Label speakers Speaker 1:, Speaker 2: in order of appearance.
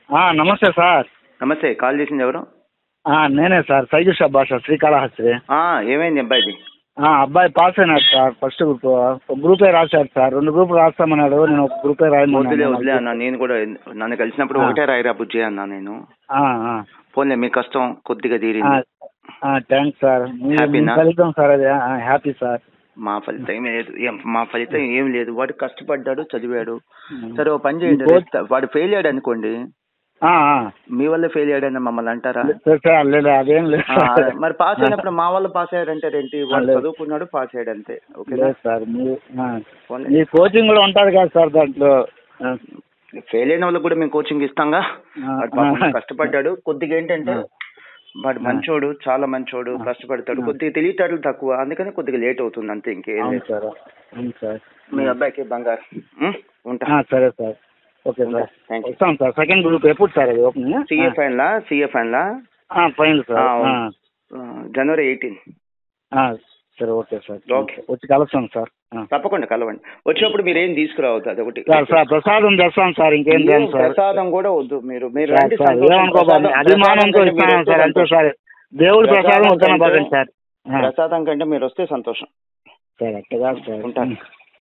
Speaker 1: ఆ, నమస్తే సార్
Speaker 2: నమస్తే కాల్ చేసింది ఎవరు
Speaker 1: ఆ, నేనే సార్ సైజు షాప్ భాష శ్రీకాళహస్తి
Speaker 2: ఆ, ఏమైంది అబ్బాయిది
Speaker 1: ఆ, అబ్బాయి పాస్ అయినాడు సార్ ఫస్ట్ గ్రూప్ ఒక గ్రూపే రాశాడు సార్ రెండు గ్రూప్ రాస్తామన్నాడు నేను ఒక గ్రూపే
Speaker 2: వదిలే వదిలే
Speaker 1: రాయమన్నాను
Speaker 2: అన్న నేను కూడా నన్ను కలిసినప్పుడు
Speaker 1: ఆ.
Speaker 2: ఒకటే రాయిరా బుజ్జి అన్నా నేను
Speaker 1: ఆ, ఆ.
Speaker 2: పోన్లే మీ కష్టం కొద్దిగా
Speaker 1: ఆ,
Speaker 2: తీరింది
Speaker 1: ఆ, థ్యాంక్స్ సార్ మీ-
Speaker 2: హ్యాపీనా?
Speaker 1: మీ ఫలితం సార్ అది ఆ, హ్యాపీ సార్
Speaker 2: మా ఫలితం ఏం లేదు ఏం- మా ఫలితం ఏం లేదు వాడు కష్టపడ్డాడు చదివాడు
Speaker 1: ఉమ్.
Speaker 2: సరే ఓ పని చేయండి
Speaker 1: ఇంకో-
Speaker 2: రేపు వాడు ఫెయిల్ అయ్యాడు అనుకోండి
Speaker 1: ఆ, ఆ.
Speaker 2: మీ వల్ల ఫెయిల్ అయ్యాడని మమ్మల్ని అంటారా
Speaker 1: లేదు సార్ లేదు అదేం లేదు
Speaker 2: ఆ, అదే. మరి పాస్ అయినప్పుడు మా వల్ల పాస్ అయ్యాడంటే ఏంటి వాడు
Speaker 1: లేదు.
Speaker 2: చదువుకున్నాడు పాస్ అయ్యాడు అంతే ఓకేనా
Speaker 1: లేదు సార్ మీ ఆ.
Speaker 2: పోన్లే.
Speaker 1: మీ కోచింగ్ కూడా ఉంటుంది కదా సార్ దాంట్లో ఆ.
Speaker 2: ఫెయిల్ అయిన వాళ్ళకి కూడా మేము కోచింగ్ ఇస్తాంగా
Speaker 1: ఆ,
Speaker 2: వాడు పాపం
Speaker 1: ఆ.
Speaker 2: కష్టపడ్డాడు కొద్దిగా ఏంటంటే
Speaker 1: ఆ.
Speaker 2: వాడు మంచోడు చాలా మంచోడు
Speaker 1: ఆ.
Speaker 2: కష్టపడతాడు
Speaker 1: ఆ.
Speaker 2: కొద్దిగా తెలియటాలు తక్కువ అందుకని కొద్దిగా లేట్ అవుతుంది అంతే ఇంకేం
Speaker 1: అవును
Speaker 2: లేదు
Speaker 1: సార్ అవును సార్
Speaker 2: మీ అబ్బాయికి బంగారు ఉం? ఉంటా
Speaker 1: ఆ, సరే సార్ ఓకే
Speaker 2: ఉంటా.
Speaker 1: Sir
Speaker 2: thank you.
Speaker 1: వస్తాం సార్ సెకండ్ గ్రూప్ ఎప్పుడు సార్ అది opening
Speaker 2: CA final CA final
Speaker 1: fine sir
Speaker 2: ఆ,
Speaker 1: ఆ,
Speaker 2: ఆ, జనవరి ఎయిటీన్
Speaker 1: ఆ, సరే ఓకే సార్
Speaker 2: ఓకే.
Speaker 1: వచ్చి కలుస్తాం సార్ ఆ.
Speaker 2: తప్పకుండా కలవండి వచ్చినప్పుడు మీరు ఏం తీసుకురావద్దు అదొకటి
Speaker 1: సార్ సార్ ప్రసాదం తెస్తాం సార్ ఇంకేం
Speaker 2: ఏం
Speaker 1: చేయం సార్
Speaker 2: ప్రసాదం కూడా వద్దు మీరు మీరు
Speaker 1: సార్
Speaker 2: రండి
Speaker 1: సార్
Speaker 2: సంతోషం.
Speaker 1: ఏమనుకోబాకండి
Speaker 2: ప్రసాదం-
Speaker 1: అభిమానంతో
Speaker 2: ప్రసాదం కంటే
Speaker 1: ఇస్తాను
Speaker 2: మీరు
Speaker 1: సార్
Speaker 2: వస్తే
Speaker 1: అంతే సార్ దేవుడి ప్రసాదం
Speaker 2: ప్రసాదం
Speaker 1: వస్తాను
Speaker 2: కంటే-
Speaker 1: బాగండి సార్ ఆ,
Speaker 2: ప్రసాదం కంటే మీరు వస్తే సంతోషం
Speaker 1: సార్ అట్లా కాదు సార్
Speaker 2: ఉంటాను